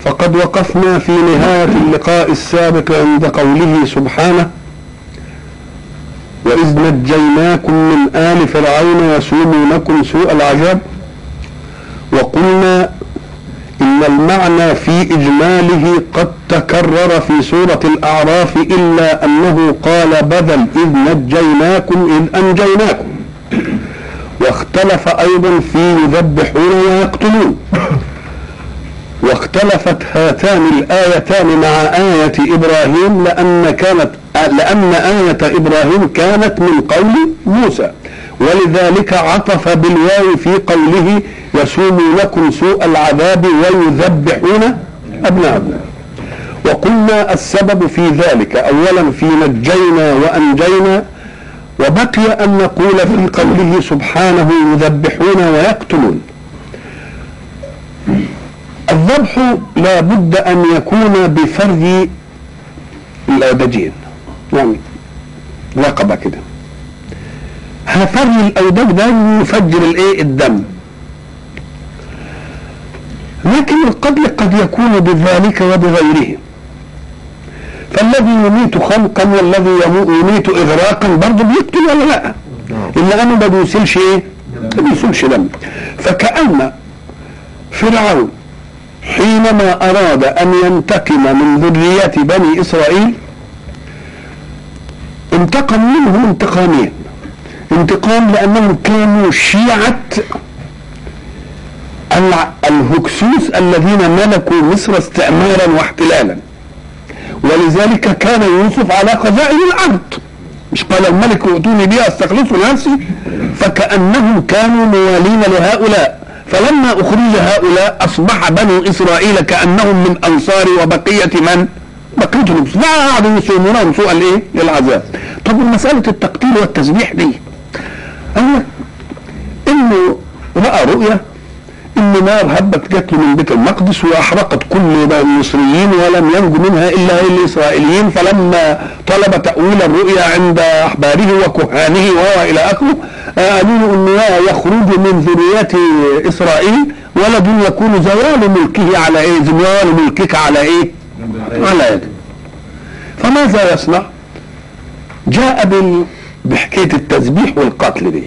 فقد وقفنا في نهاية اللقاء السابق عند قوله سبحانه وإذ نجيناكم من آل فرعون يسومونكم سوء العذاب وقلنا إن المعنى في إجماله قد تكرر في سورة الأعراف إلا أنه قال بذل إذ نجيناكم إذ أنجيناكم واختلف أيضا في يذبحون ويقتلون واختلفت هاتان الآيتان مع آية إبراهيم لأن كانت لأن آية إبراهيم كانت من قول موسى ولذلك عطف بالواو في قوله يسومونكم سوء العذاب ويذبحون أبناءكم وقلنا السبب في ذلك أولا في نجينا وأنجينا وبقي أن نقول في قوله سبحانه يذبحون ويقتلون الذبح لا بد أن يكون بفرد الأودجين يعني رقبة كده فرد الأودج ده يفجر الايه الدم لكن القتل قد يكون بذلك وبغيره فالذي يميت خلقا والذي يميت اغراقا برضه بيقتل ولا لا؟ الا انه ما بيوصلش ايه؟ ما بيوصلش دم فكأن فرعون حينما أراد أن ينتقم من ذرية بني إسرائيل انتقم منهم انتقامين انتقام لأنهم كانوا شيعة الهكسوس الذين ملكوا مصر استعمارا واحتلالا ولذلك كان يوسف على خزائن الأرض مش قال الملك ائتوني بها استخلصه لنفسي فكأنهم كانوا موالين لهؤلاء فلما أخرج هؤلاء أصبح بنو إسرائيل كأنهم من أنصار وبقية من؟ بقية المسلمين فقعدوا يسومونهم سوء الإيه؟ العذاب. طب مسألة التقتيل والتسبيح دي قال لك إنه رأى رؤية إن نار هبت جت من بيت المقدس وأحرقت كل المصريين ولم ينجو منها إلا الإسرائيليين فلما طلب تأويل الرؤيا عند أحباره وكهانه وهو إلى آخره قالوا له إن يخرج من ذرية إسرائيل ولد يكون زوال ملكه على إيه؟ زوال ملكك على إيه؟ على يده فماذا يصنع؟ جاء بال... بحكاية التسبيح والقتل دي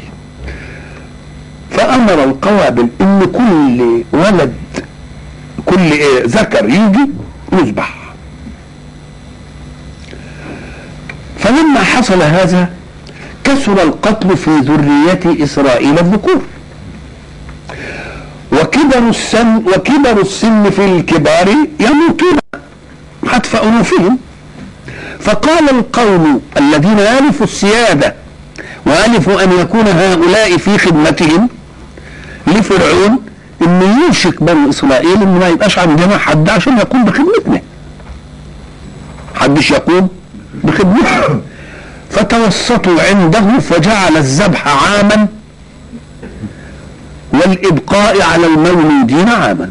فامر القوابل ان كل ولد كل إيه ذكر يجي يذبح فلما حصل هذا كثر القتل في ذرية إسرائيل الذكور وكبر السن وكبر السن في الكبار يموتون حتف أنوفهم فقال القوم الذين ألفوا السيادة وألفوا أن يكون هؤلاء في خدمتهم لفرعون ان يوشك بني اسرائيل ان ما يبقاش عندنا حد عشان يقوم بخدمتنا حدش يقوم بخدمتنا فتوسطوا عنده فجعل الذبح عاما والابقاء على المولودين عاما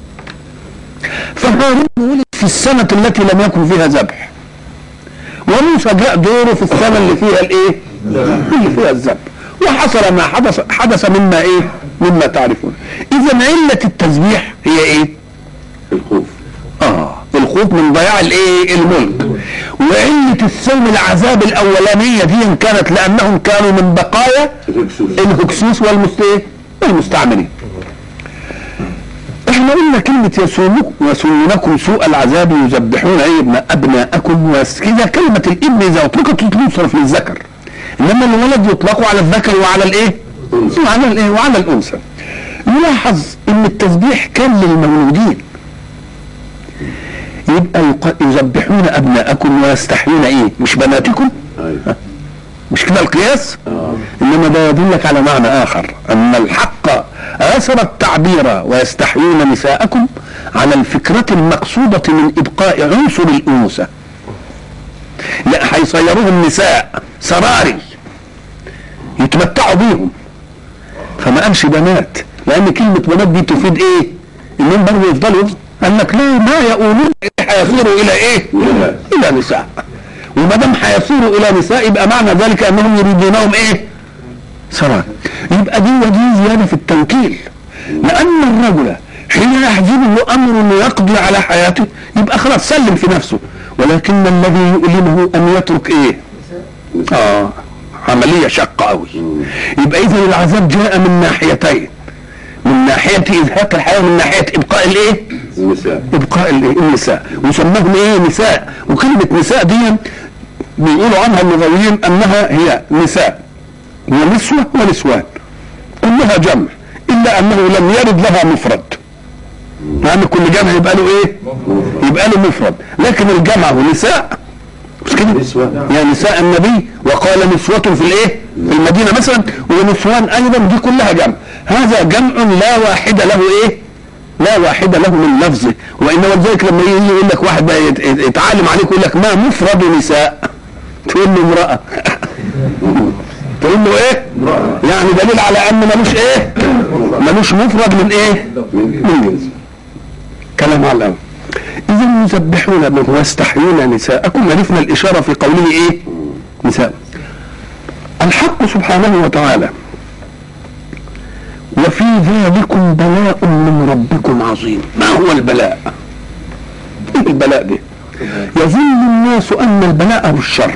فهارون ولد في السنة التي لم يكن فيها ذبح وموسى جاء دوره في السنة اللي فيها الايه؟ اللي فيها الذبح وحصل ما حدث حدث مما ايه؟ مما تعرفون اذا علة التسبيح هي ايه الخوف اه الخوف من ضياع الايه الملك وعلة السلم العذاب الاولانية دي كانت لانهم كانوا من بقايا الهكسوس والمست والمستعمرين احنا قلنا كلمة يسومكم يسومونكم سوء العذاب يذبحون ايه ابن ابناءكم كذا كلمة الابن اذا اطلقت تصرف للذكر انما الولد يطلق على الذكر وعلى الايه؟ وعلى الايه؟ وعلى الانثى. نلاحظ ان التسبيح كان للمولودين. يبقى يذبحون ابناءكم ويستحيون ايه؟ مش بناتكم؟ ايوه مش كده القياس؟ اه انما ده يدلك على معنى اخر ان الحق اثر التعبير ويستحيون نساءكم على الفكرة المقصودة من ابقاء عنصر الانوثة. لا هيصيروهم نساء سراري يتمتعوا بيهم فما قالش بنات لان كلمة بنات دي تفيد ايه؟ انهم برضه يفضلوا قال لك لا ما يؤولون هيصيروا الى ايه؟ الى نساء وما دام هيصيروا الى نساء يبقى معنى ذلك انهم يريدونهم ايه؟ سرار يبقى دي ودي زياده في التنكيل لان الرجل حين يحجبه امر انه يقضي على حياته يبقى خلاص سلم في نفسه ولكن الذي يؤلمه ان يترك ايه اه عمليه شاقه قوي يبقى اذا العذاب جاء من ناحيتين من ناحيه ازهاق الحياه ومن ناحيه ابقاء الايه النساء ابقاء الايه النساء وسماهم ايه نساء وكلمه نساء دي بيقولوا عنها اللغويين انها هي نساء ونسوه ونسوان كلها جمع الا انه لم يرد لها مفرد لان كل جمع يبقى له ايه يبقى له مفرد لكن الجمع هو نساء مش كده نسوة. يا نساء النبي وقال نسوة في الايه في المدينة مثلا ونسوان ايضا دي كلها جمع هذا جمع لا واحد له ايه لا واحد له من لفظه وانما ولذلك لما يجي يقول لك واحد بقى يت- يت- يتعلم عليك يقول لك ما مفرد نساء تقول له امرأة تقول له ايه يعني دليل على ان ملوش ايه ملوش مفرد من ايه من جنس كلام على الأول إذا يسبحون من ويستحيون نساءكم عرفنا الإشارة في قوله إيه؟ نساء الحق سبحانه وتعالى وفي ذلكم بلاء من ربكم عظيم ما هو البلاء؟ إيه البلاء ده؟ يظن الناس أن البلاء هو الشر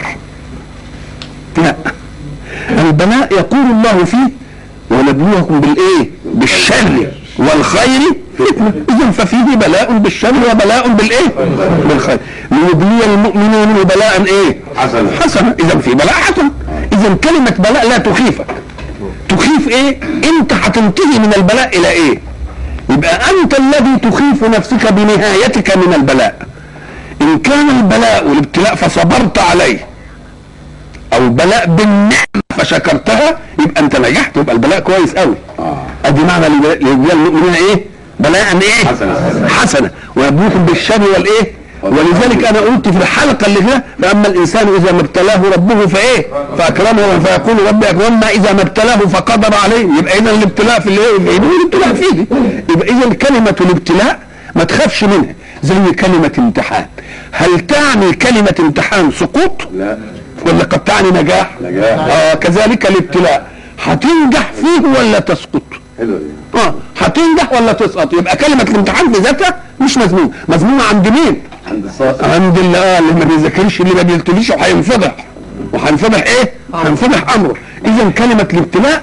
لا البلاء يقول الله فيه ونبلوكم بالايه بالشر والخير فتنة اذا ففيه بلاء بالشر وبلاء بالايه بالخير ليبلي المؤمنين منه بلاء ايه حسنة. حسنة اذا في بلاء حسن اذا كلمة بلاء لا تخيفك تخيف ايه انت هتنتهي من البلاء الى ايه يبقى انت الذي تخيف نفسك بنهايتك من البلاء ان كان البلاء والابتلاء فصبرت عليه او البلاء بالنعمه فشكرتها يبقى انت نجحت يبقى البلاء كويس قوي اه ادي معنى ليبلي المؤمنين ايه بلاء ايه حسنة. حسنه ويبلوكم بالشر والايه ولذلك انا قلت في الحلقه اللي فيها فاما الانسان اذا ما ابتلاه ربه فايه فاكرمه فيقول ربي اكرمنا اذا ما ابتلاه فقدر عليه يبقى اذا الابتلاء في الايه يبقى الابتلاء فيه يبقى اذا كلمه الابتلاء ما تخافش منها زي كلمه امتحان هل تعني كلمه امتحان سقوط لا ولا قد تعني نجاح نجاح. اه كذلك الابتلاء هتنجح فيه ولا تسقط حلو دي اه هتنجح ولا تسقط يبقى كلمه الامتحان في ذاتها مش مذمومه مذمومه عند مين عند الصائم عند اللي آه اللي ما بيذاكرش اللي ما بيلتليش وهينفضح وهينفضح ايه هينفضح امره اذا كلمه الابتلاء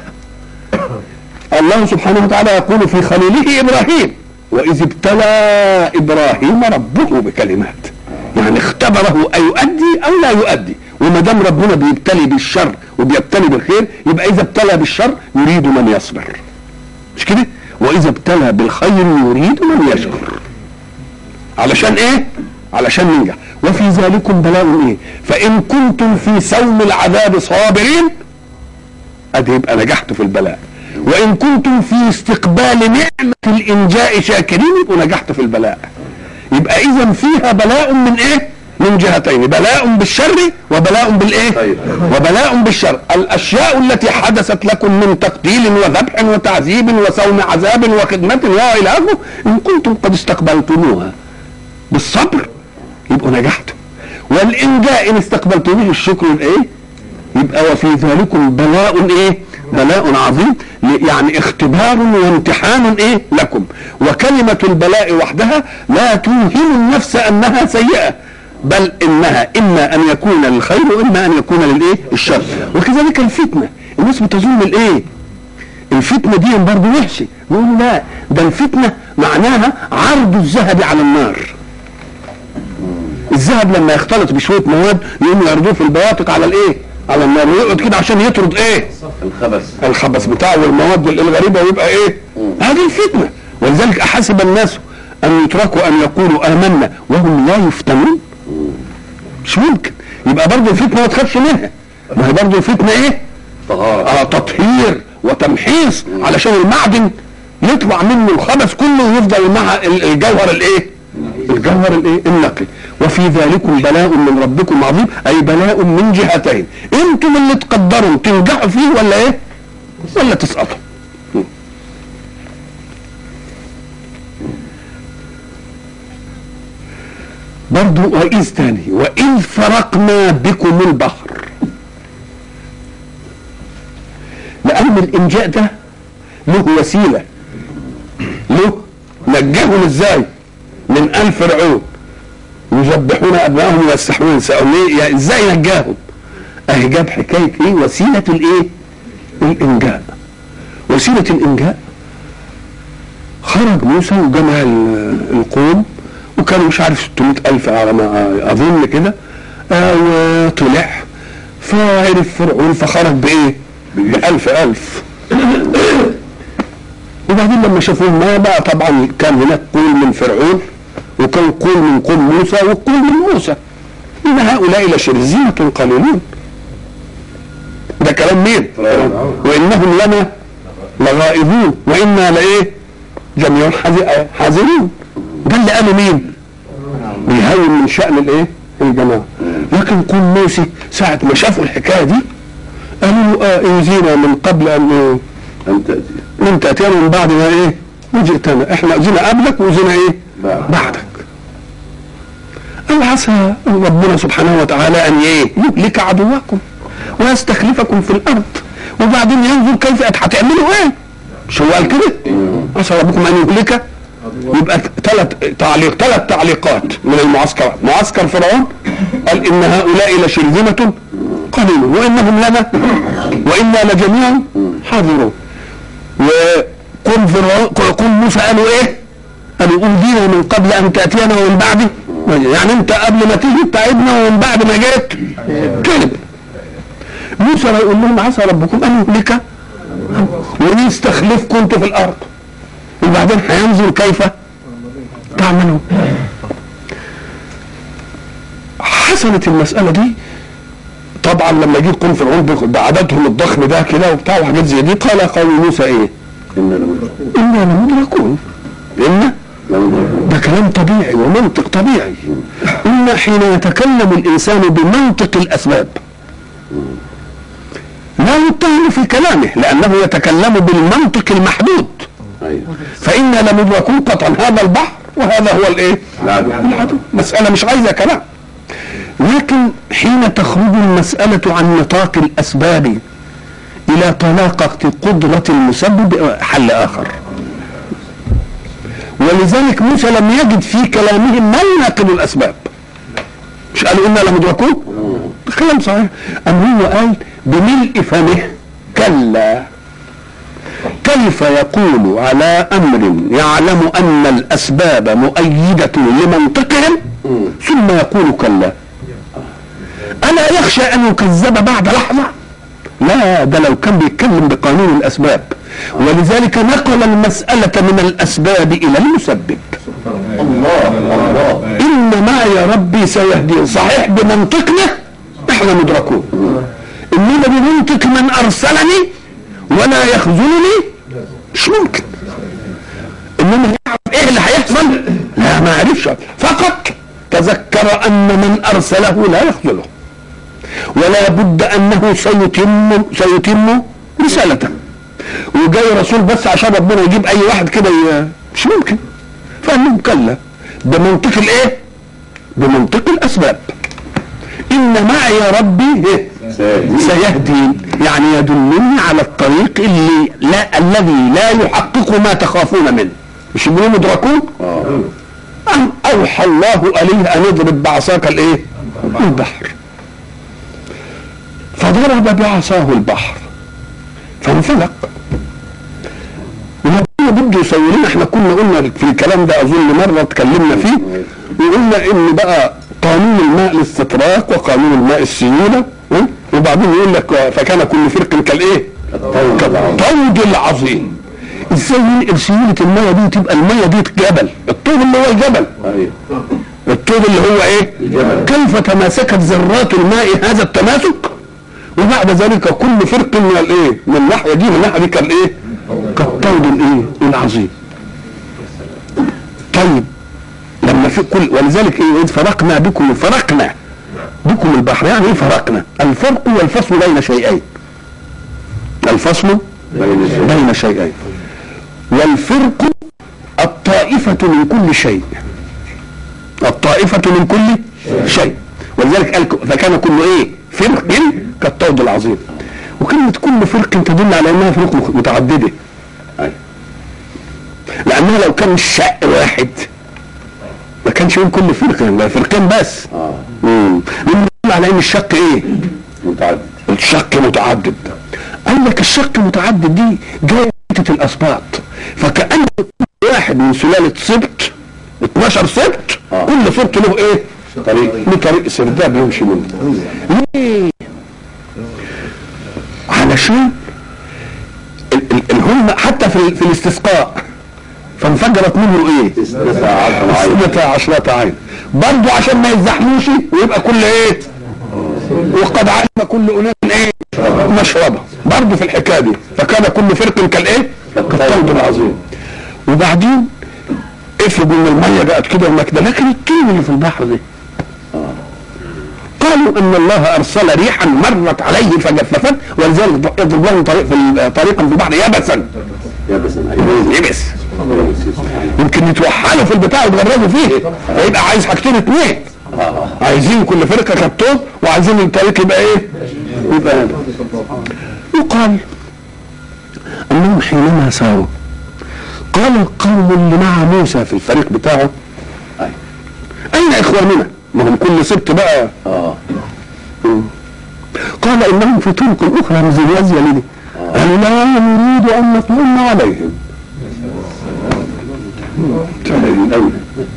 الله سبحانه وتعالى يقول في خليله ابراهيم واذ ابتلى ابراهيم ربه بكلمات يعني اختبره ايؤدي او لا يؤدي وما دام ربنا بيبتلي بالشر وبيبتلي بالخير يبقى اذا ابتلى بالشر يريد من يصبر مش كده واذا ابتلى بالخير يريد من يشكر علشان ايه علشان ننجح وفي ذلكم بلاء ايه فان كنتم في سوم العذاب صابرين ادي يبقى نجحت في البلاء وان كنتم في استقبال نعمه الانجاء شاكرين يبقوا نجحت في البلاء يبقى اذا فيها بلاء من ايه من جهتين بلاء بالشر وبلاء بالايه طيب. وبلاء بالشر الاشياء التي حدثت لكم من تقتيل وذبح وتعذيب وصوم عذاب وخدمه والى اخره ان كنتم قد استقبلتموها بالصبر يبقوا نجحتوا والانجاء ان استقبلتموه الشكر يبقى ايه يبقى وفي ذلكم بلاء ايه بلاء عظيم ل- يعني اختبار وامتحان ايه لكم وكلمة البلاء وحدها لا توهم النفس انها سيئة بل انها اما ان يكون للخير واما ان يكون للايه الشر وكذلك الفتنة الناس بتظن الايه الفتنة دي برضه وحشة نقول لا ده الفتنة معناها عرض الذهب على النار الذهب لما يختلط بشويه مواد يقوموا يعرضوه في البواطق على الايه؟ على النار ويقعد كده عشان يطرد ايه؟ الخبث الخبث بتاعه والمواد الغريبه ويبقى ايه؟ هذه الفتنه ولذلك احسب الناس ان يتركوا ان يقولوا امنا وهم لا يفتنون مش ممكن يبقى برضه الفتنه ما تخافش منها ما هي برضه الفتنه ايه؟ طهارة اه تطهير وتمحيص علشان المعدن يطلع منه الخبث كله ويفضل مع ال- الجوهر الايه؟ الجوهر الايه؟ النقي وفي ذلكم بلاء من ربكم عظيم اي بلاء من جهتين انتم اللي تقدروا تنجحوا فيه ولا ايه؟ ولا تسقطوا برضو وإذ تاني وإذ فرقنا بكم البحر لأن الإنجاء ده له وسيلة له نجاهم ازاي من آل فرعون يذبحون ابنائهم ويستحيون نساءهم ليه يعني ازاي نجاهم اهي جاب حكايه ايه وسيله الايه الانجاء وسيله الانجاء خرج موسى وجمع ال- القوم وكانوا مش عارف 600 ألف على ما أظن كده آه، وطلع فعرف فرعون فخرج بإيه؟ بألف ألف وبعدين لما شافوه ما بقى طبعا كان هناك قول من فرعون وكان قول من قوم موسى وقول من موسى إن هؤلاء لشرذمة قليلون ده كلام مين؟ وإنهم لنا لغائبون وإنا لإيه؟ جميع حذ- حاذرون ده اللي قاله مين؟ بيهون من شأن الإيه؟ الجماعة لكن قوم موسى ساعة ما شافوا الحكاية دي قالوا له آه إيذينا من قبل أن إيه؟ أن تأتي لم تأتينا من بعد ما ايه وجئتنا احنا أذينا قبلك وأذينا ايه بعد. بعدك قال عسى ربنا سبحانه وتعالى ان ايه يهلك عدوكم ويستخلفكم في الارض وبعدين ينظر كيف هتعملوا ايه مش هو قال كده عسى ربكم ان يهلك يبقى ثلاث تعليق ثلاث تعليقات من المعسكرات معسكر فرعون قال ان هؤلاء لشرذمة قليل وانهم لنا وانا لجميع حاضرون وقل فرعون قل موسى قالوا ايه؟ قالوا اوذينا من قبل ان تاتينا ومن بعد يعني انت قبل ما تيجي تعبنا ومن بعد ما جيت كذب موسى يقول لهم عسى ربكم ان يهلك ويستخلفكم انتوا في الارض وبعدين هينظر كيف تعملون حصلت المسألة دي طبعا لما يجي قوم فرعون بعددهم الضخم ده كده وبتاع وحاجات زي دي قال قوم موسى ايه؟ إنا لمدركون إنا لمدركون إن لمدركون ده كلام طبيعي ومنطق طبيعي إن حين يتكلم الإنسان بمنطق الأسباب لا يتهم في كلامه لأنه يتكلم بالمنطق المحدود أيوه فإنا لمدركون قطعا هذا البحر وهذا هو الإيه؟ العدو العدو مسألة مش عايزة كلام لكن حين تخرج المسألة عن نطاق الأسباب إلى طلاقة قدرة المسبب حل آخر ولذلك موسى لم يجد في كلامهم ما يناقض الأسباب مش قالوا إنا لمدركون ده كلام صحيح أم هو قال بملء فمه كلا كيف يقول على امر يعلم ان الاسباب مؤيده لمنطقهم ثم يقول كلا الا يخشى ان يكذب بعد لحظه لا ده لو كان بيتكلم بقانون الاسباب ولذلك نقل المساله من الاسباب الى المسبب الله الله ان معي ربي سيهدين صحيح بمنطقنا احنا مدركون انما بمنطق من ارسلني ولا يخذلني مش ممكن انما يعرف ايه اللي هيحصل لا ما عرفش فقط تذكر ان من ارسله لا يخذله ولا بد انه سيتم سيتم رسالته وجاي رسول بس عشان ربنا يجيب اي واحد كده ي- مش ممكن فقال لهم كلا بمنطق الايه بمنطق الاسباب ان معي ربي إيه؟ سيهدي سيهدين يعني يدلني على الطريق اللي لا الذي لا يحقق ما تخافون منه مش يقولوا مدركون آه. أم أوحى الله إليه أن اضرب بعصاك الإيه؟ البحر فضرب بعصاه البحر فانفلق وربنا بده يسوي لنا احنا كنا قلنا في الكلام ده اظن مره اتكلمنا فيه وقلنا ان بقى قانون الماء الاستطراق وقانون الماء السيوله ها؟ وبعدين يقول لك فكان كل فرق كالايه؟ كالطود العظيم ازاي ينقل سيوله الميه دي تبقى الميه دي جبل الطوب اللي هو الجبل أيوه الطوب اللي هو ايه الجبل. كيف تماسكت ذرات الماء هذا التماسك وبعد ذلك كل فرق من الايه من الناحيه دي من الناحيه دي كالايه كالطود الايه العظيم طيب لما في كل ولذلك ايه إذ فرقنا بكم فرقنا بكم البحر يعني ايه فرقنا الفرق والفصل بين شيئين الفصل بين الشيء بين شيئين والفرق الطائفة من كل شيء الطائفة من كل شيء ولذلك قال ك- فكان كل ايه فرق كالطود العظيم وكلمة كل فرق تدل على انها فرق مخ- متعددة أيوه لانها لو كان الشق واحد ما كانش يقول كل فرقه ده فرقين بس اه امم لما يقول على ان الشق ايه متعدد الشق متعدد قال لك الشق متعدد دي جايه حته الاسباط فكأن كل واحد من سلاله سبط 12 سبط آه. كل سبط له ايه؟ طريق له طريق سرداب يمشي منه ليه؟ علشان ال- ال- الهم حتى في, في الاستسقاء فانفجرت منه ايه؟ اثنتا عشر عين اثنتا عشرة عين برضه عشان ما يزحموش ويبقى كل ايه؟ وقد علم كل اناس ايه؟ مشربه برضه في الحكايه دي فكان كل فرق كالايه؟ كالطود العظيم وبعدين افرضوا ان الميه بقت كده ومكده لكن الطين اللي في البحر دي قالوا ان الله ارسل ريحا مرت عليه فجففت ولذلك يضرب لهم طريق في ال- طريقا في البحر يبسا يابسا ايوه يبس يمكن يتوحلوا في البتاع ويتغرزوا فيه فيبقى عايز حاجتين اتنين اه عايزين كل فرقه كالطوب وعايزين الطريق يبقى ايه؟ يبقى هذا يقال انهم حينما ساروا قال القوم اللي مع موسى في الفريق بتاعه أيوة. اين اخواننا؟ ما هم كل سبت بقى اه قال انهم في طرق اخرى من زلازل دي قال لا نريد ان نطمئن عليهم سهل قوي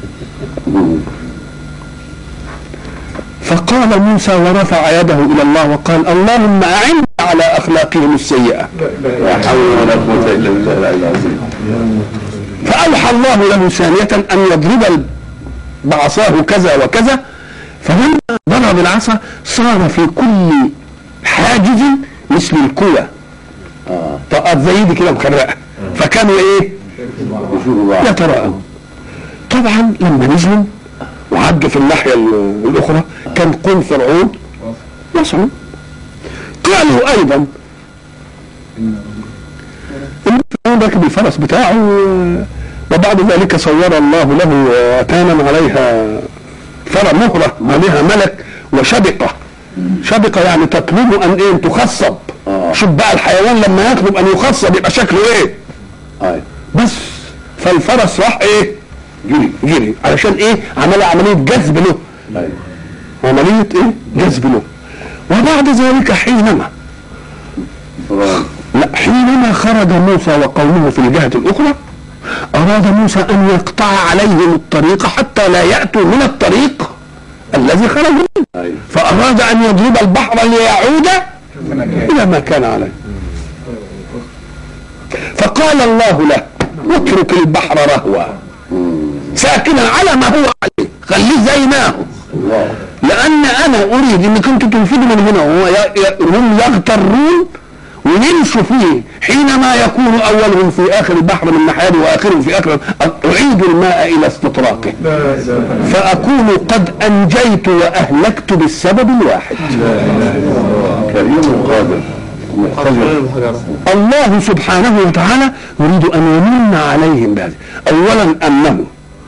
فقال موسى ورفع يده الى الله وقال اللهم اعني على اخلاقهم السيئه لا حول ولا قوه الا بالله العلي العظيم فأوحى الله له ثانية أن يضرب بعصاه كذا وكذا فلما ضرب العصا صار في كل حاجز مثل الكوى اه طاقات زي دي كده مخرقة فكانوا ايه يشوفوا بعض يتراءوا طبعا لما نزلوا وعدوا في الناحية ال- الأخرى كان قوم فرعون وصلوا قالوا أيضا إن فرعون راكب الفرس بتاعه وبعد ذلك صور الله له أتانا عليها فرع مهرة عليها ملك وشبقة شبقة يعني تطلب أن إيه تخصب آه. شوف بقى الحيوان لما يطلب أن يخصب يبقى شكله إيه ايوه بس فالفرس راح ايه جري جري علشان ايه عمل عمليه جذب له ايوه عمليه ايه جذب له وبعد ذلك حينما فرعون لا حينما خرج موسى وقومه في الجهه الاخرى اراد موسى ان يقطع عليهم الطريق حتى لا ياتوا من الطريق الذي خرجوا منه ايوه فاراد ان يضرب البحر ليعود الى ما كان عليه فقال الله له اترك البحر رهوا ساكنا على ما هو عليه خليه زي ما هو الله لان انا اريد انك انتم تنفذوا من هنا وهو ي- ي- هم يغترون ويمشوا فيه حينما يكون اولهم في اخر البحر من ناحيه واخرهم في اخر اعيد الماء الى استطراقه فاكون قد انجيت واهلكت بالسبب الواحد كريم قادر مقتدر الله سبحانه وتعالى يريد ان يمن عليهم بهذا اولا انه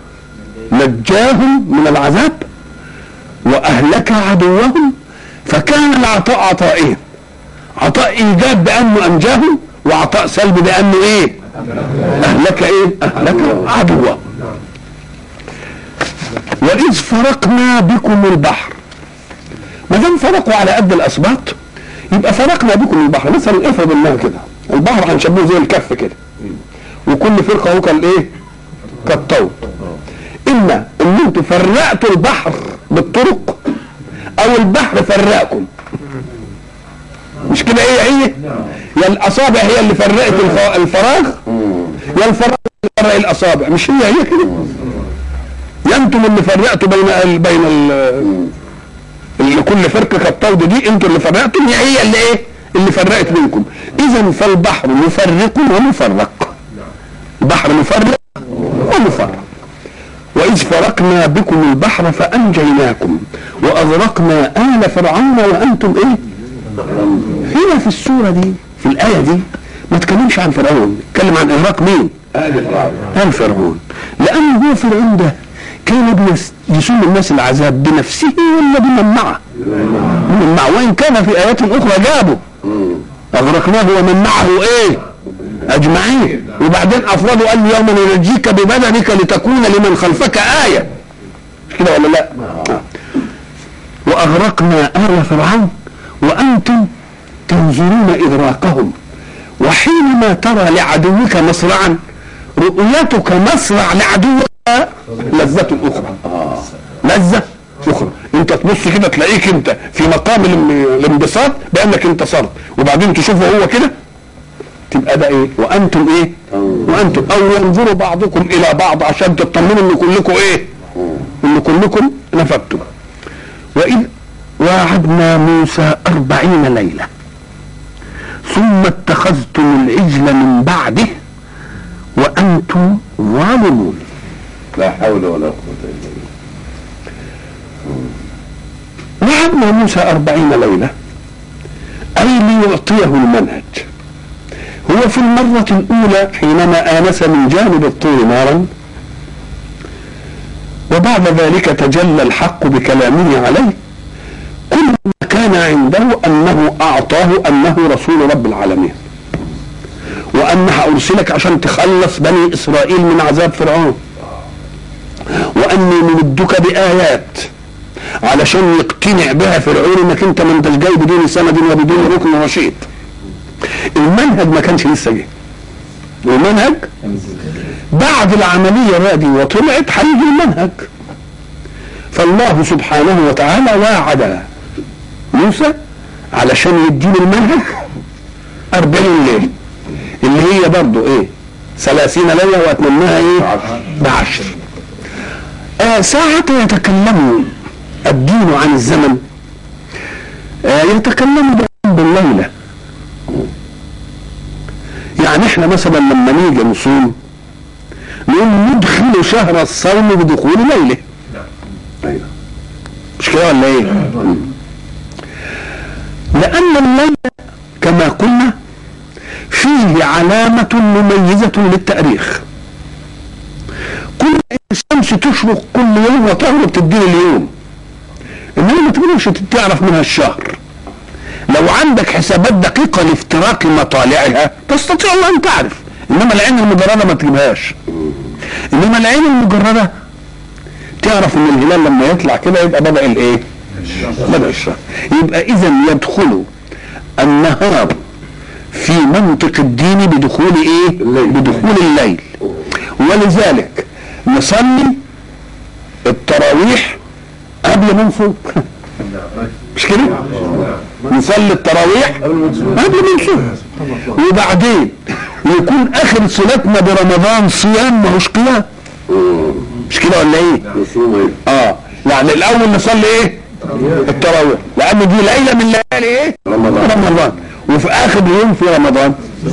نجاهم من العذاب واهلك عدوهم فكان العطاء عطائين عطاء ايجاب بانه انجاهم وعطاء سلب بانه ايه اهلك ايه اهلك عدوهم واذ فرقنا بكم البحر ما دام فرقوا على قد الاسباط يبقى فرقنا بكم البحر مثلا افرض انها كده البحر هنشبهه زي الكف كده وكل فرقه هو كان ايه كالطود اما ان انتوا فرقتوا البحر بالطرق او البحر فرقكم مش كده ايه هي يا الاصابع هي اللي فرقت الف- الفراغ يا الفراغ اللي فرق الاصابع مش هي هي كده يا انتم اللي فرقتوا بين ال بين ال اللي كل فرقه كالطود دي انتوا اللي فرقتم هي هي اللي ايه اللي فرقت بينكم اذا فالبحر مفرق ومفرق البحر مفرق ومفرق وإذ فرقنا بكم البحر فأنجيناكم وأغرقنا آل فرعون وأنتم إيه؟ هنا في السورة دي في الآية دي ما تكلمش عن فرعون اتكلم عن إغراق مين؟ آل فرعون آل فرعون لأن هو فرعون ده كان بيس- يسوم الناس العذاب بنفسه ولا بمن معه؟ بمن معه وإن كان في آيات أخرى جابه أغرقناه ومن معه إيه؟ اجمعين وبعدين افرادوا قال يوم ننجيك ببدنك لتكون لمن خلفك ايه مش كده ولا لا آه. واغرقنا ال فرعون وانتم تنظرون اغراقهم وحينما ترى لعدوك مصرعا رؤيتك مصرع لعدوك لذة اخرى لذة اخرى انت تبص كده تلاقيك انت في مقام الام- الانبساط بانك انتصرت وبعدين تشوفه هو كده تبقى ده ايه وانتم ايه وانتم او ينظر بعضكم الى بعض عشان تطمنوا ان كلكم ايه ان كلكم نفذتم واذ واعدنا موسى أربعين ليلة ثم اتخذتم العجل من بعده وأنتم ظالمون لا حول ولا قوة إلا بالله وعدنا موسى أربعين ليلة أي ليعطيه المنهج هو في المرة الأولى حينما آنس من جانب الطور نارا وبعد ذلك تجلى الحق بكلامه عليه كل ما كان عنده أنه أعطاه أنه رسول رب العالمين وأن أرسلك عشان تخلص بني إسرائيل من عذاب فرعون وأني ممدك بآيات علشان يقتنع بها فرعون انك انت ما انتش جاي بدون سند وبدون ركن رشيد المنهج ما كانش لسه جه المنهج بعد العمليه بقى دي وطلعت هيجي المنهج فالله سبحانه وتعالى واعد موسى علشان يديله المنهج أربعين ليلة اللي هي برضه ايه ثلاثين ليلة واتممناها ايه بعشر آه ساعة يتكلم الدين عن الزمن آه يتكلم بالليلة يعني احنا مثلا لما نيجي نصوم نقول ندخل شهر الصوم بدخول ليله أيوة مش كده ولا ايه؟ لأن الليل كما قلنا فيه علامة مميزة للتاريخ كل إن الشمس تشرق كل يوم وتغرب تديني اليوم انما ما تقدرش تعرف منها الشهر لو عندك حسابات دقيقة لافتراق مطالعها تستطيع ان تعرف انما العين المجردة ما تجيبهاش انما العين المجردة تعرف ان الهلال لما يطلع كده يبقى بدأ الايه بدأ الشهر يبقى اذا يدخل النهار في منطق الدين بدخول ايه بدخول الليل ولذلك نصلي التراويح قبل ما نصوم مش كده نصلي التراويح قبل ما نصوم وبعدين يكون اخر صلاتنا برمضان صيام ماهوش قيام مش كده ولا ايه نصوم إيه اه يعني الاول نصلي ايه التراويح لان دي ليله من ليالي ايه رمضان. رمضان وفي اخر يوم في رمضان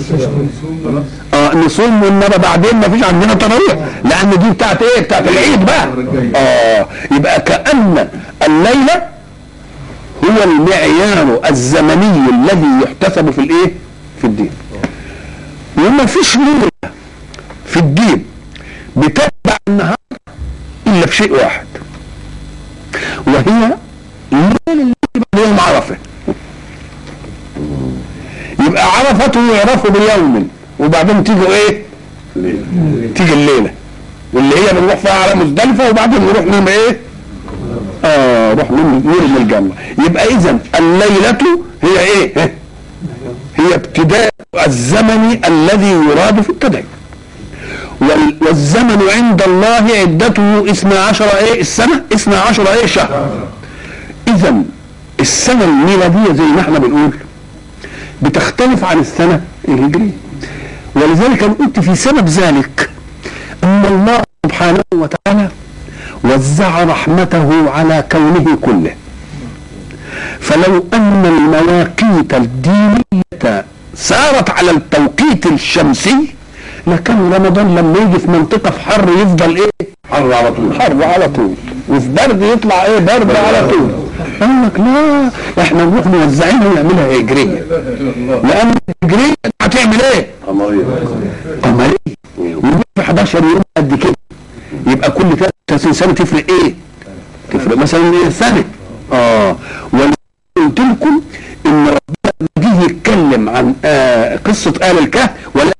اه نصوم وانما بعدين ما فيش عندنا تراويح لان دي بتاعت ايه بتاعت العيد بقى اه يبقى كان الليله هو المعيار الزمني الذي يحتسب في الايه في الدين وما فيش ليله في الدين بتتبع النهار الا في شيء واحد وهي الليل اللي بعد يوم عرفه يبقى عرفته يعرفه بيوم وبعدين تيجي ايه ليه تيجي الليله واللي هي بنروح فيها على مزدلفه وبعدين نروح نعمل ايه اه نروح نرمي الجمره يبقى اذا الليله هي ايه هي ابتداء الزمن الذي يراد في التدين وال- والزمن عند الله عدته اثنا عشر ايه السنة اثنا عشر ايه شهر اذا السنة الميلادية زي ما احنا بنقول بتختلف عن السنة الهجرية ولذلك انا قلت في سبب ذلك ان الله سبحانه وتعالى وزع رحمته على كونه كله فلو ان المواقيت الدينية سارت على التوقيت الشمسي لكان رمضان لما يجي في منطقة في حر يفضل ايه حر على طول حر على طول وفي برد يطلع ايه برد على طول قال لك لا احنا نروح موزعينها ونعملها هجرية لان الهجرية هتعمل ايه قمرية قمرية ودي في 11 يوم قد كده يبقى كل 30 سنة تفرق ايه تفرق مثلا ايه سنة اه وقلت لكم ان ربنا جه يتكلم عن آه قصة آل الكهف ولا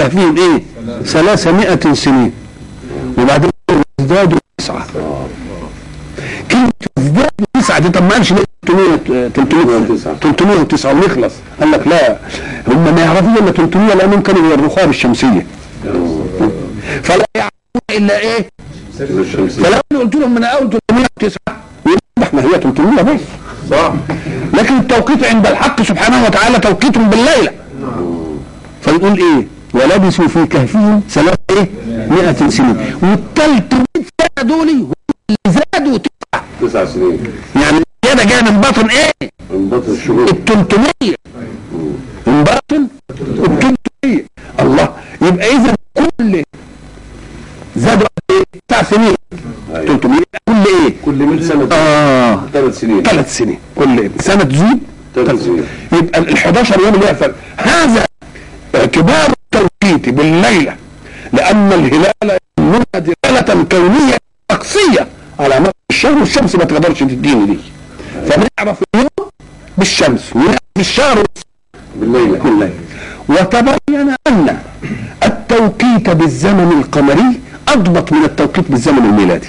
كهفهم ايه ثلاثمائة سنين وبعدين ازدادوا تسعة كلمة ازدادوا تسعة دي طب ما قالش ليه 300 300 309 ونخلص قال لك لا هم ما يعرفوش الا 300 لانهم كانوا يورخوها بالشمسية فلا يعرفون الا ايه الشمس فلو أنا قلت لهم من اول 309 يوضح ما هي 300 بس صح لكن التوقيت عند الحق سبحانه وتعالى توقيت بالليلة فيقول ايه ولبثوا في كهفهم ثلاث ايه 100 سنين وال 300 سنة دول هم اللي زادوا تسعة تسع سنين يعني الزيادة جاية من باطن ايه من بطن الشهور ال 300 من باطن ال 300 الله يبقى اذا كل زادوا قد ايه؟ تسع سنين أيوة. 300 كل ايه؟ كل 100 سنة اه ثلاث سنين ثلاث سنين كل سنة تزيد ثلاث سنين يبقى ال 11 يوم اللي يقفل هذا اعتبار التوقيت بالليلة لأن الهلال يمنون دلالة كونية طقسية على مر الشهر والشمس ما تقدرش تديني دي فنعرف اليوم بالشمس ونعرف الشهر بالليلة بالليل وتبين أن التوقيت بالزمن القمري أضبط من التوقيت بالزمن الميلادي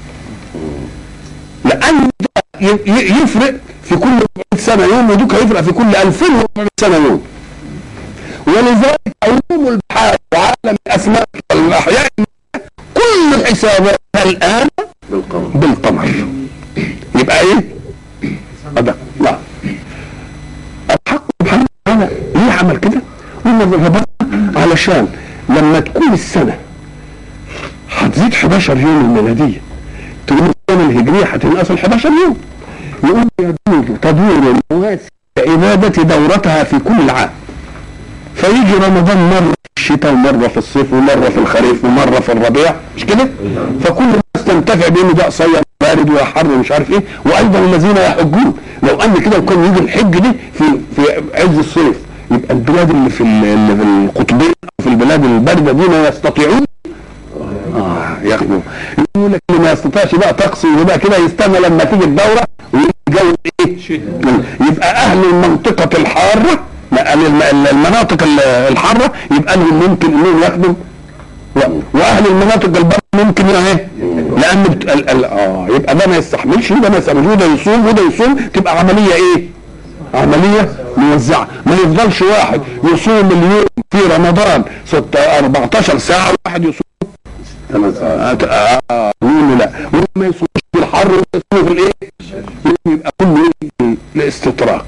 لأن ده ي- ي- يفرق في كل 400 سنة يوم ودوك هيفرق في كل 2400 سنة يوم ولذلك علوم البحار وعالم الأسماك والأحياء كل حساباتها الآن بالقمر بالقمر يبقى ايه هذا لا الحق سبحانه وتعالى ليه عمل كده قلنا ربنا علشان لما تكون السنه هتزيد 11 يوم الميلاديه تقول السنه الهجريه هتنقص ال 11 يوم يقول يدور تدور المواسم عبادة دورتها في كل عام فيجي رمضان مرة في الشتاء ومرة في الصيف ومرة في الخريف ومرة في الربيع مش كده؟ فكل الناس تنتفع بانه ده قصير بارد ولا حر ومش عارف ايه وايضا الذين يحجون لو ان كده وكان يجي الحج دي في في عز الصيف يبقى البلاد اللي في ال- اللي في القطبين او في البلاد البارده دي ما يستطيعون اه ياخدوا يقول لك اللي ما يستطيعش بقى تقصي ويبقى كده يستنى لما تيجي الدوره ويجي جو ايه يبقى اهل المنطقه الحاره لا، الم- المناطق ال- الحاره يبقى لهم ممكن انهم ياخدوا و- واهل المناطق البر ممكن ايه لان بت... ال... ال... اه يبقى ده ما يستحملش ده ما يستحملش وده يصوم وده يصوم تبقى عمليه ايه عمليه موزعه ما يفضلش واحد يصوم اليوم في رمضان ست 14 ساعه واحد يصوم ثمان ساعات اه آه، يقول له لا وما يصومش في الحر ولا يصوم في الايه يبقى كله إيه؟ الاستطراق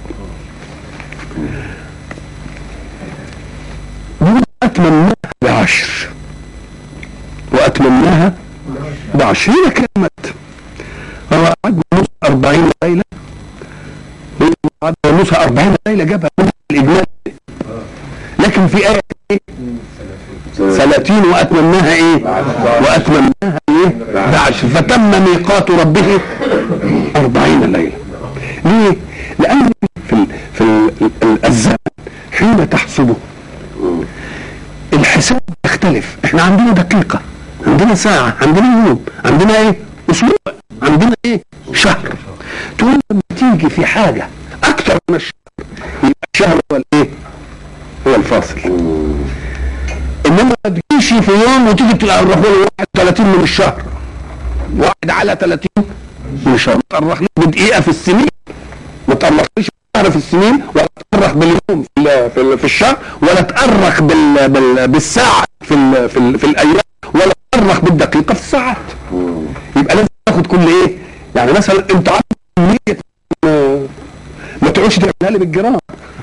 يقول اتممناها بعشر واتممناها بعشر هي كلمة هو قعد نص 40 ليلة قعد نص 40 ليلة جابها من الإجمال لكن في آية إيه؟ ثلاثين وأتممناها إيه وأتممناها إيه بعشر فتم ميقات ربه أربعين ليلة ليه لأن في ال في ال ال الزمن حين تحسبه الحساب يختلف احنا عندنا دقيقة عندنا ساعة عندنا يوم عندنا ايه اسبوع عندنا ايه شهر تقول لما تيجي في حاجة اكتر من الشهر يبقى الشهر هو الايه هو الفاصل انما ما تجيش في يوم وتيجي تلاقي الرحمن واحد 30 من الشهر واحد على 30 من الشهر ما تأرخنيش بدقيقة في السنين ما تأرخنيش بالشهر في السنين ولا تأرخ باليوم في ال- في, ال- في الشهر ولا تأرخ بال بال بالساعة في ال في, ال في الأيام ولا تأرخ بالدقيقة في الساعات يبقى لازم تاخد كل ايه يعني مثلا انت عارف كمية ما, ما تقعدش تعملها لي بالجرام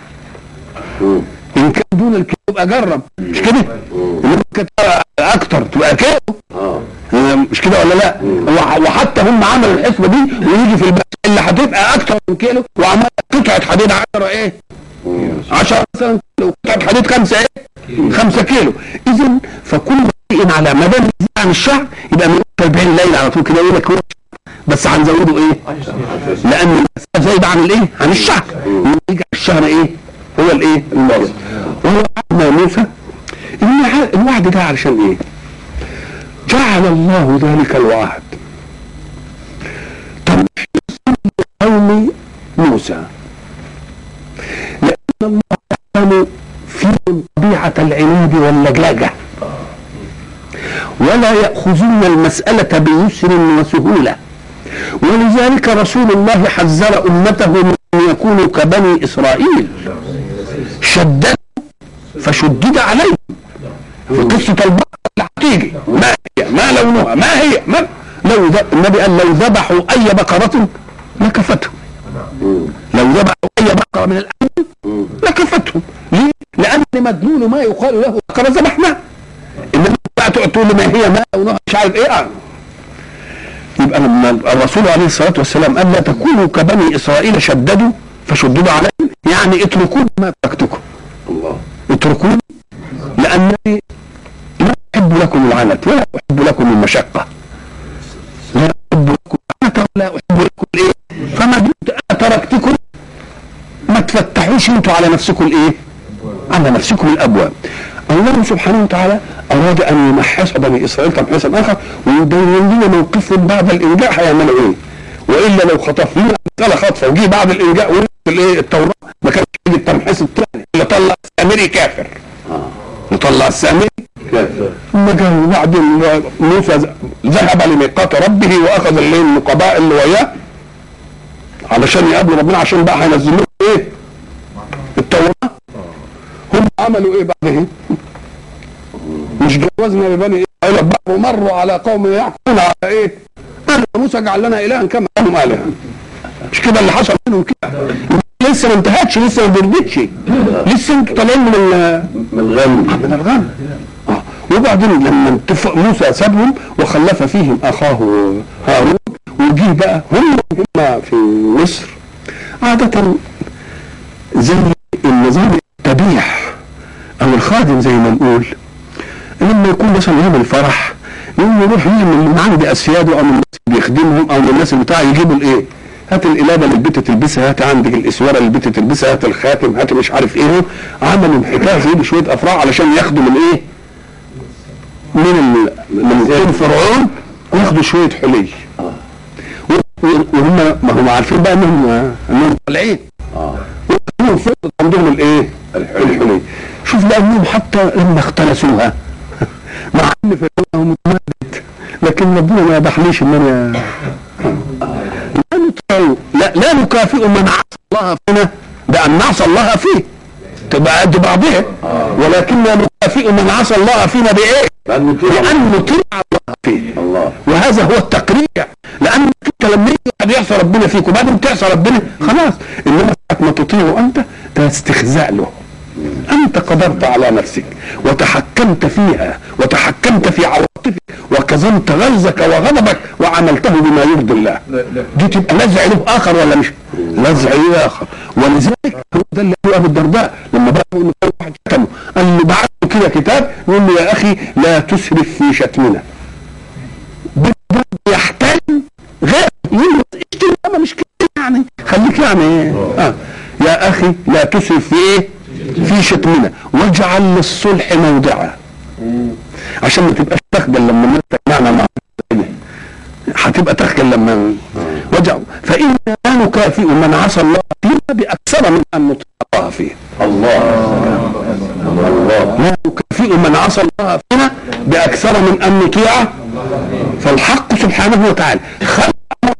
ان كان دون الكيلو يبقى جرب مش كده انما كانت اكتر تبقى كيلو اه آه، مش كده ولا لا وح- وحتى هم عملوا الحسبه دي ويجي في البحث اللي هتبقى اكتر من كيلو وعمل قطعه حديد 10 ايه 10 مثلا كيلو قطعه حديد 5 ايه 5 كيلو اذا فكل شيء على ما دام يزيد عن الشهر يبقى من 40 ليله على طول كده يقول لك هو بس هنزوده ايه لان المسافه زايده عن الايه عن الشهر يجي الشهر ايه هو الايه الماضي وهو عهد موسى الوعد الوعد ده علشان ايه جعل الله ذلك الوعد تمحيصا لقوم موسى لأن الله يعلم فيهم طبيعة سعة العناد واللجاجة ولا يأخذون المسألة بيسر وسهولة ولذلك رسول الله حذر أمته من أن يكونوا كبني إسرائيل شددوا فشدد عليهم في قصة البقرة اللي هتيجي ما هي ما لونها ما هي ما لو ذ- النبي قال لو ذبحوا أي بقرة لكفتهم لو ذبحوا أي بقرة من الأول لكفتهم ليه؟ لأن مدلول ما يقال له بقرة ذبحناه إنما بقى تقعد تقول لي ما هي ما لونها مش عارف إيه آه. يبقى لما الرسول عليه الصلاة والسلام قال لا تكونوا كبني إسرائيل شددوا فشددوا عليهم يعني اتركوني ما تركتكم الله اتركوني لأنني لا أحب لكم العنت ولا أحب لكم المشقة لا أحب لكم العنت ولا أحب لكم الإيه فما دمت أنا تركتكم ما تفتحوش انتوا على نفسكم الإيه على نفسكم الأبواب الله سبحانه وتعالى أراد أن يمحص بني إسرائيل تمحيصا آخر ويبين لنا موقفهم بعد الإنجاء هيعملوا إيه وإلا لو خطفنا مسألة خطفة وجي بعد الإنجاء ونزل الإيه التوراة ما كانش يجي التمحيص الثاني اللي طلع السامري كافر وطلع السامري كافر ثم جاء بعد ال- موسى ذ- ذهب لميقات ربه واخذ اللي النقباء اللي وياه علشان يقابلوا ربنا عشان بقى هينزلوا له ايه؟ التوراه هم عملوا ايه بعدها؟ مش جوزنا ببني اسرائيل بقى ومروا على قوم يحكمون على ايه؟ قال موسى اجعل لنا الها كما لهم الهه مش كده اللي حصل منهم كده لسه ما انتهتش لسه ما بردتش لسه انتوا طالعين من ال- من الغم من الغم آه. وبعدين لما اتفق موسى سابهم وخلف فيهم اخاه هارون وجي بقى هم هم في مصر عادة زي النظام التبيح او الخادم زي ما نقول لما يكون مثلا يوم الفرح يقوم يروح يعمل من عند اسياده او من الناس اللي بيخدمهم او من الناس بتاع يجيبوا الايه؟ هات القلابه اللي البت تلبسها هات عندك الاسوره اللي البت تلبسها هات الخاتم هات مش عارف ايه عملوا حكايه زي دي شويه افراح علشان ياخدوا من ايه؟ من ال... من كون فرعون ياخدوا شويه حلي و- و- وهم ما هم عارفين بقى انهم انهم طالعين اه وكانوا فرض عندهم الايه؟ الحلي. الحلي شوف لانهم حتى لما اختلسوها مع ان فرعون متمرد لكن ربنا ما يبحليش ان انا لا نطيع لا لا نكافئ من عصى الله فينا بان نعصى الله فيه تبقى قد بعضها ولكننا نكافئ من عصى الله فينا بايه؟ لأن نطيع بان نطيع الله فيه الله وهذا هو التقريع لان انت لما يجي واحد يعصى ربنا فيك وبعدين تعصى ربنا خلاص انما ساعه ما تطيعه انت ده استخزاء له انت قدرت على نفسك وتحكمت فيها وتحكمت في عواطفك وكظمت غيظك وغضبك وعملته بما يرضي الله دي تبقى نزع له اخر ولا مش نزع له اخر ولذلك هو ده اللي قاله ابو الدرداء لما بقى يقول له واحد شتمه قال له بعت له كده كتاب يقول له يا اخي لا تسرف في شتمنا بالضبط يحترم غير يقول له اشتري اما مش كده يعني خليك يعني ايه آه. يا اخي لا تسرف في ايه في شتمنا واجعل للصلح موضعا عشان ما تبقاش تخجل لما الناس تجمعنا مع بعض. هتبقى تخجل لما وجعوا فإنا لا نكافئ من عصى الله فينا بأكثر من أن نطيع الله فيه الله الله لا نكافئ من عصى الله فينا بأكثر من أن نطيعه فالحق سبحانه وتعالى خلق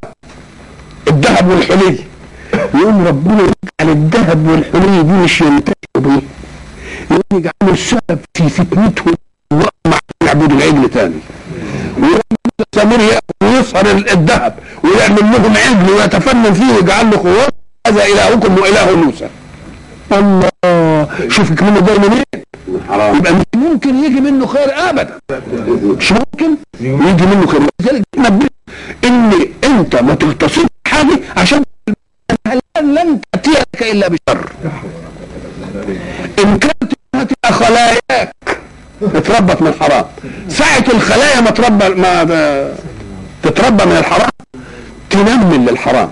الذهب والحلي يقوم ربنا يجعل الذهب والحلي دي مش ينتهي به يقوم يجعله السبب في فتنتهم ومع يعبدوا العجل تاني ويقوم السمير ياخذ ويسهر الذهب ويعمل لهم عجل ويتفنن فيه ويجعل له خوات هذا الهكم واله موسى الله شوف كلمه ده منين حرام يبقى مش ممكن يجي منه خير ابدا مش ممكن يجي منه خير ولذلك نبه ان انت ما تغتصبش حاجه عشان لن تاتيك الا بشر ان كانت إنها تبقى خلاياك اتربت من الحرام ساعة الخلايا ما تربى ما تتربى من الحرام تنمل للحرام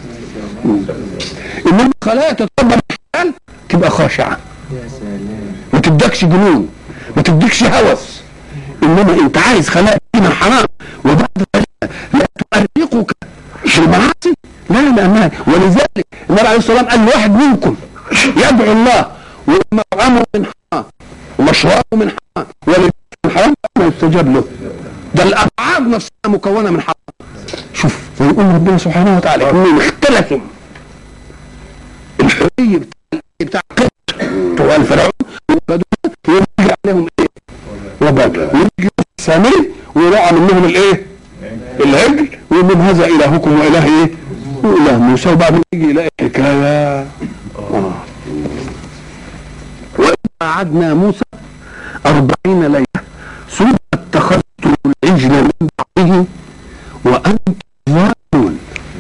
انما الخلايا تتربى من الحلال تبقى خاشعه ما تدكش جنون ما تدكش هوس انما انت عايز خلايا من حرام وبعد ذلك لا تؤرقك في المعاصي لا لا ولذلك النبي عليه الصلاه والسلام قال لواحد منكم يدعو الله ومطعمه من حرام وراه من حرام ولد من حرام ما يستجاب له ده الابعاد نفسها مكونه من حرام شوف فيقول ربنا سبحانه وتعالى انهم اختلفوا الحريه بتاع بتاع قبط بتوع الفرعون ويجي عليهم ايه؟ وبال ويجي السامري ويراعى منهم الايه؟ العجل ويقول لهم هذا الهكم واله ايه؟ واله موسى وبعدين يجي يلاقي حكايه آه. وإذ وعدنا موسى أربعين ليلة ثم اتخذتم العجل من بعده وأنتم ظالمون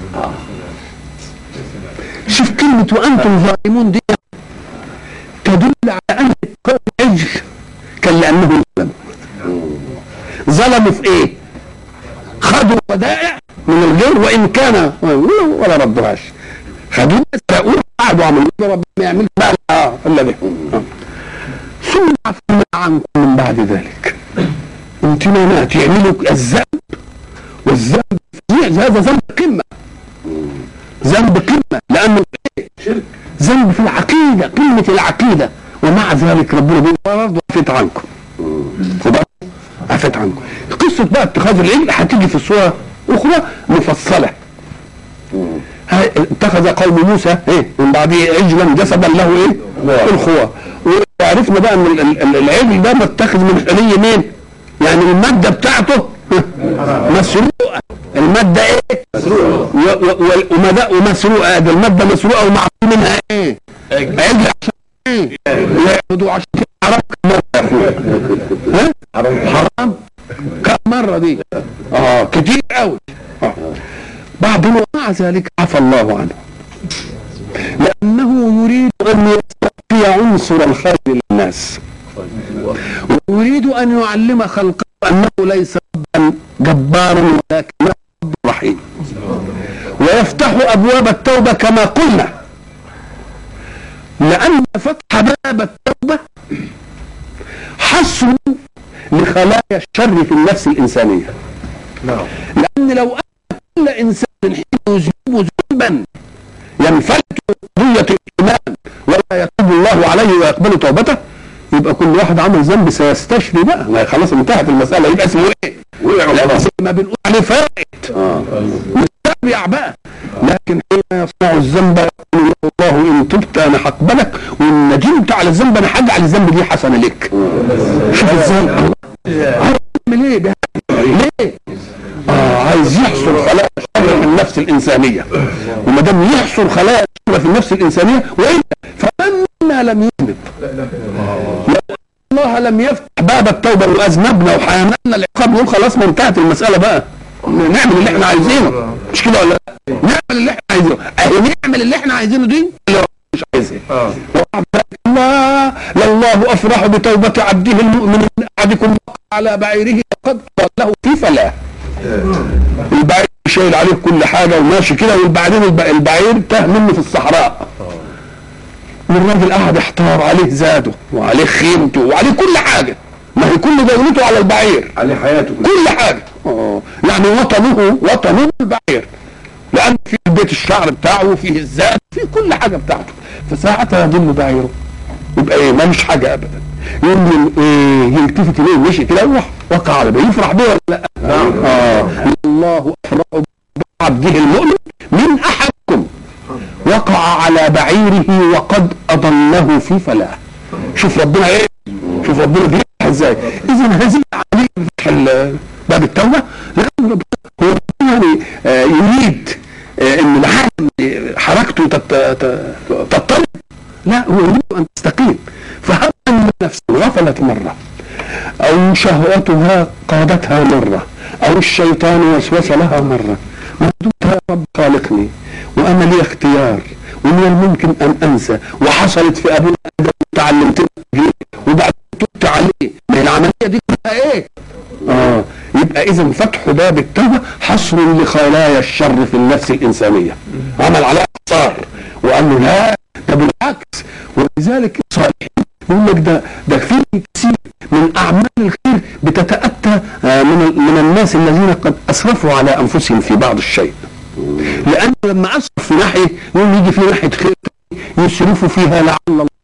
شوف كلمة وأنتم ظالمون دي تدل على أن اتخاذ العجل كان لأنه ظلم ظلموا في إيه؟ خدوا ودائع من الغير وإن كان ولا ردوهاش خدوها سرقوها قعدوا عملوا ربنا ما يعملش بقى اه الا به آه. ثم عفونا عنكم من بعد ذلك امتنانات يعملوا الذنب والذنب فظيع هذا ذنب قمه ذنب قمه لانه ايه؟ ذنب في العقيده قمه العقيده ومع ذلك ربنا بيقول برضه عفيت عنكم وبرضه عفيت عنكم قصه بقى اتخاذ العجل هتيجي في صوره اخرى مفصله ها- اتخذ قوم موسى ايه من بعده عجلا جسدا له ايه الخوى وعرفنا بقى ان ال- ال- العجل ده متخذ من حلي مين يعني الماده بتاعته مسروقه الماده ايه مسروقه وماذا ومسروقه ده الماده مسروقه ومعمول منها ايه عجل عشان ايه يعبدوا عشان كده حرام كم مره يا اخويا ها حرام كم مره دي اه كتير قوي آه. بعض ومع ذلك عفى الله عنه لأنه يريد أن يستقي عنصر الخير للناس ويريد أن يعلم خلقه أنه ليس ربا جبارا ولكن رب رحيم ويفتح أبواب التوبة كما قلنا لأن فتح باب التوبة حصر لخلايا الشر في النفس الإنسانية لأن لو أن كل إنسان حين يذنب ذنبا ينفلت قضية الإيمان ولا يتوب الله عليه ويقبل توبته يبقى كل واحد عمل ذنب سيستشري بقى ما هي خلاص انتهت المسألة يبقى اسمه ايه؟ لا زي ما بنقول عليه فائت مستبيع بقى لكن حين يصنع الذنب يقول له الله ان تبت انا هقبلك وان ندمت على الذنب انا هجعل الذنب دي حسنه لك شوف ازاي الله عايز يعمل ايه ده؟ ليه؟ اه عايز يحصر خلايا الشر في النفس الانسانيه وما دام يحصر خلايا الشر في النفس الانسانيه والا فمنا لم يذنب لو الله لم يفتح باب التوبه واذنبنا وحيمنا العقاب نقول خلاص ما انتهت المساله بقى نعمل اللي احنا عايزينه مش كده ولا لا؟ نعمل اللي احنا عايزينه اهي نعمل اللي احنا عايزينه دي اللي هو مش عايزها وبعد ذلك الله لله افرح بتوبه عبده المؤمن من احدكم وقع على بعيره قد قال له في فلاه البعير شايل عليه كل حاجه وماشي كده وبعدين الب- البعير تاه منه في الصحراء والراجل قاعد يحتار عليه زاده وعليه خيمته وعليه كل حاجه ما هي كل دولته على البعير عليه حياته كل حاجه اه يعني وطنه وطنه البعير لان فيه بيت الشعر بتاعه وفيه الزاد فيه كل حاجه بتاعته فساعتها يضل بعيره يبقى ايه مالوش حاجه ابدا يقوم ين- إيه يلتفت اليه ومشي كده يروح وقع على بيه يفرح بيه ولا لا؟ اه الله افرح بعبده المؤمن من احدكم وقع على بعيره وقد اضله في فلاه شوف ربنا ايه شوف ربنا بيفتح ازاي اذا هذه عمليه فتح ال- باب التوبه لان ربنا هو ربنا يعني آه، يريد آه، ان العالم آه، حركته تت- ت- تضطرب لا هو يريد ان تستقيم فهب ان نفسه غفلت مره او شهوتها قادتها مره او الشيطان وسوس لها مره ما دمت يا رب خالقني وانا لي اختيار ومن الممكن ان انسى وحصلت في ابونا ادم وتعلمت وبعد تبت عليه ما هي العمليه دي كلها ايه؟ اه يبقى اذا فتح باب التوبه حصر لخلايا الشر في النفس الانسانيه عمل عليها حصار وقال له لا ده بالعكس ولذلك الصالحين يقول لك ده ده في كثير من اعمال الخير بتتاتى آه، من ال- من الناس الذين قد اسرفوا على انفسهم في بعض الشيء لان لما اسرف في ناحيه يقوم يجي في ناحيه خير يسرفوا فيها لعل الله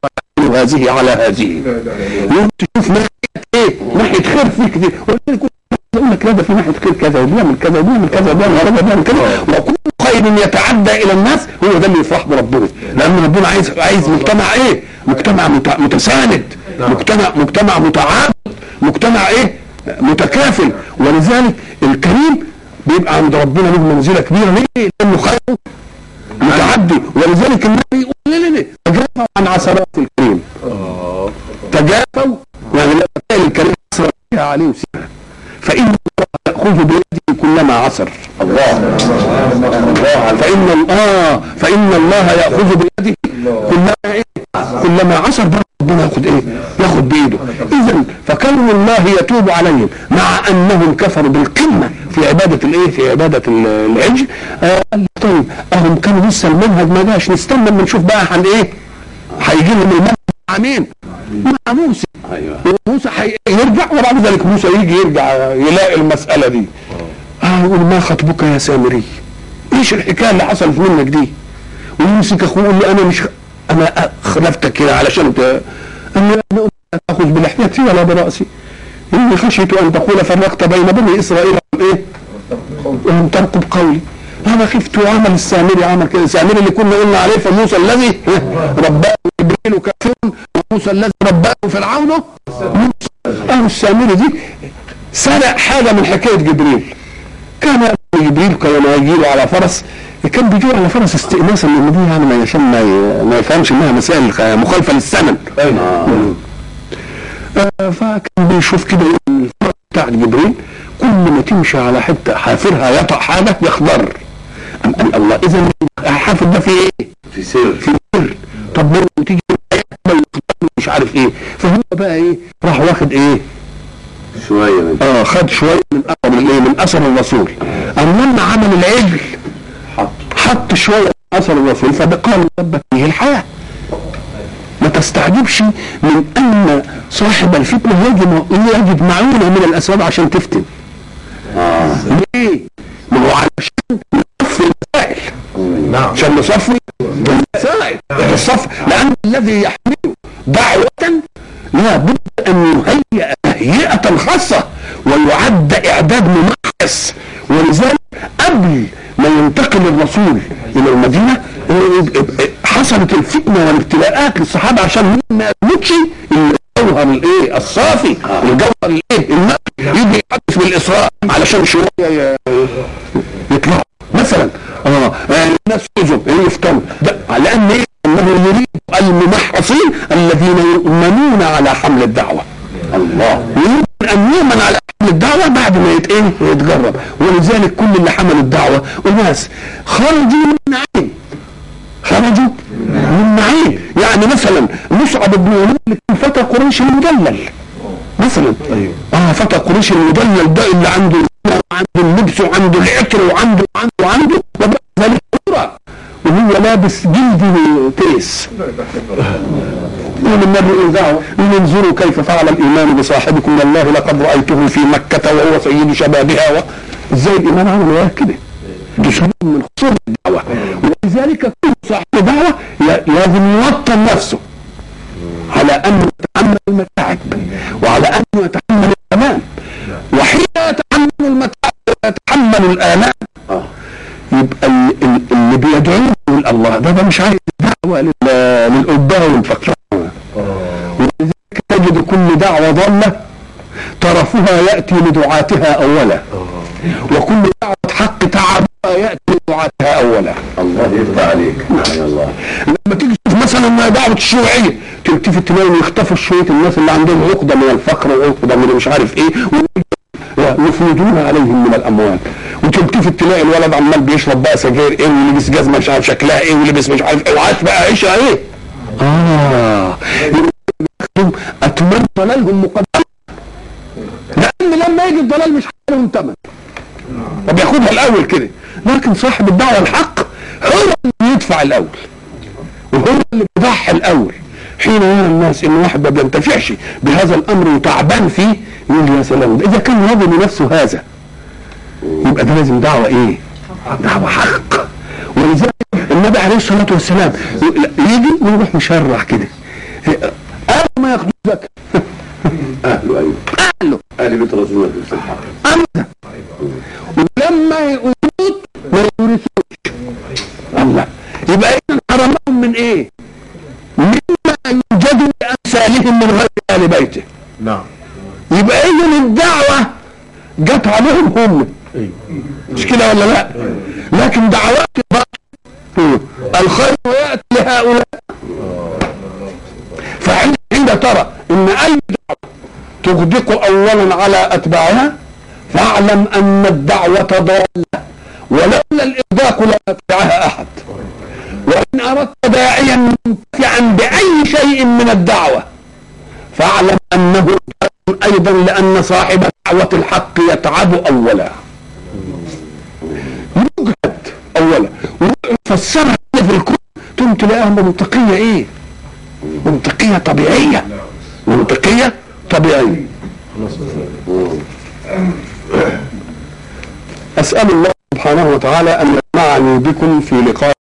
تحمل هذه على هذه يوم تشوف ناحيه ايه ناحيه خير فيك دي ولذلك كل يقول لك لا ده في ناحيه خير كذا وبيعمل كذا وبيعمل كذا وبيعمل كذا وبيعمل كذا وكل خير يتعدى الى الناس هو ده اللي يفرح بربنا لان ربنا عايز عايز مجتمع ايه؟ مجتمع مت- متساند مجتمع مجتمع متعاضد مجتمع ايه؟ متكافل ولذلك الكريم بيبقى عند ربنا له منزله كبيره ليه؟ لانه خيره متعدي ولذلك النبي يقول لنا تجافوا عن عثرات الكريم تجافوا يعني لا تلاقي الكريم عثر فيها عليه وسيها فإن الله يأخذ بيده كلما عثر الله الله فإن ال- آه فإن الله يأخذ بيده كلما إيه؟ كلما عثر بقى ربنا ياخد إيه؟ ياخد بإيده إذا فكون الله يتوب عليهم مع أنهم كفروا بالقمة في عبادة الإيه؟ في عبادة ال- العجل آه قال لك طيب أهم كانوا لسه المنهج ما جاش نستنى اما نشوف بقى عن إيه؟ هيجي لهم المنهج مع مين؟ مع موسى ايوه موسى حي- يرجع وبعد ذلك موسى يجي يرجع يلاقي المسألة دي اه يقول ما خطبك يا سامري ايش الحكاية اللي حصلت منك دي ويمسك اخوه يقول له انا مش انا خلفتك كده علشان ت... انا انا لا تاخذ بلحيتي ولا براسي اني خشيت ان تقول فرقت بين بني اسرائيل ايه ولم ترقب قولي انا خفت وعمل السامري عمل كده السامري اللي كنا قلنا عليه فموسى الذي رباه جبريل كافر وموسى الذي رباه فرعون موسى اهو السامري دي سرق حاجه من حكايه جبريل كان جبريل كان يجي له على فرس كان بيجي على فرس استئناسا لان دي يعني ما عشان ما ي- ما يفهمش انها مسائل خ- مخالفه للثمن ايوه آه، فكان بيشوف كده الفرس بتاع جبريل كل ما تمشي على حته حافرها يطأ حاجه يخضر أم قال الله اذا الحافر ده فيه ايه؟ في سر في سر طب لو تيجي مش عارف ايه فهو بقى ايه راح واخد ايه شويه من اه خد شويه من اثر من ايه من اثر الرسول اما لما عمل العجل حط حط شويه من اثر الرسول فده قال ربك فيه الحياه ما تستعجبش من ان صاحب الفتنه يجد يجد معونه من الاسباب عشان تفتن اه ليه؟ ما هو علشان نصفي المسائل نعم عشان نصفي المسائل الصف لان الذي يحمله دعوه لا بد ان يهيئ تهيئه خاصه ويعد اعداد ممحص ولذلك قبل ما ينتقل الرسول الى المدينه حصلت الفتنه والابتلاءات للصحابه عشان ما يموتش الجوهر الايه الصافي الجوهر الايه النقي يجي يحدث بالاسراء علشان شويه ي- يطلعوا مثلا اه آه، الناس يؤذوا يفتنوا ده لان ايه انه يريد الممحصين الذين يؤمنون على حمل الدعوه الله يريد ان يؤمن على حمل الدعوه بعد ما يت ايه يتجرب ولذلك كل اللي حملوا الدعوه اناس خرجوا من نعيم خرجوا من نعيم يعني مثلا مصعب بن عمير اللي كان فتى قريش المدلل مثلا ايوه اه فتى قريش المدلل ده اللي عنده وعنده اللبس وعنده العطر وعنده وعنده وعنده وبعد ذلك كرة وهو لابس جلد تيس يقول النبي دعوة انظروا كيف فعل الايمان بصاحبكم والله لقد رايته في مكه وهو سيد شبابها و... ازاي الايمان عمل وياه كده ده سبب من خصوم الدعوه ولذلك كل صاحب دعوه ي- لازم يوطن نفسه على انه يتحمل المتاعب وعلى انه يتحمل الالام وحين يتحمل المتاعب ويتحمل الالام اه يبقى ال- ال- اللي بيدعوه يقول الله ده ده مش عايز دعوه لل- للأباء والفقراء ولذلك تجد كل دعوه ضاله طرفها ياتي لدعاتها اولا وكل دعوه حق تعبها ياتي لدعاتها اولا الله يفتح عليك يا الله لما تيجي تشوف مثلا دعوه الشيوعيه تلتفت تلاقيهم يخطفوا شويه الناس اللي عندهم عقده من الفقر وعقده من مش عارف ايه يفرضون عليهم من الاموال وتلتفت تلاقي الولد عمال بيشرب بقى سجاير ايه ولبس جزمه مش عارف شكلها ايه ولبس مش عارف ايه وعاش بقى عيشه ايه اه يقولوا اتمنى ضلالهم مقدما لان لما يجي الضلال مش لهم ثمن فبياخدها الاول كده لكن صاحب الدعوه الحق هو اللي يدفع الاول وهو اللي بيضحي الاول حين يرى الناس ان واحد ما بينتفعش بهذا الامر وتعبان فيه يقول يا سلام اذا كان يظن نفسه هذا يبقى ده لازم دعوه ايه؟ دعوه حق ولذلك النبي عليه الصلاه والسلام يجي ويروح مشرح كده قالوا ما ياخدوش زكاه اهله ايوه قالوا اهل بيت رسول الله في الحق أبدا ولما يموت ما يورثوش الله يبقى إذا حرمهم من إيه؟ مما يوجد لأمثالهم من غير آل بيته نعم يبقى إذا الدعوة جت عليهم هم مش كده ولا لا؟ لكن دعوات الباطل الخير يأتي لهؤلاء فحين حين ترى ان اي دعوه تغدق اولا على اتباعها فاعلم ان الدعوه ضاله ولولا الاغداق لا يتبعها احد وان اردت داعيا منتفعا باي شيء من الدعوه فاعلم انه ضال ايضا لان صاحب دعوه الحق يتعب اولا يجهد اولا ويفسرها كده في الكون تقوم تلاقيها منطقيه ايه منطقيه طبيعيه منطقيه طبيعيه اسال الله سبحانه وتعالى ان يجمعني بكم في لقاء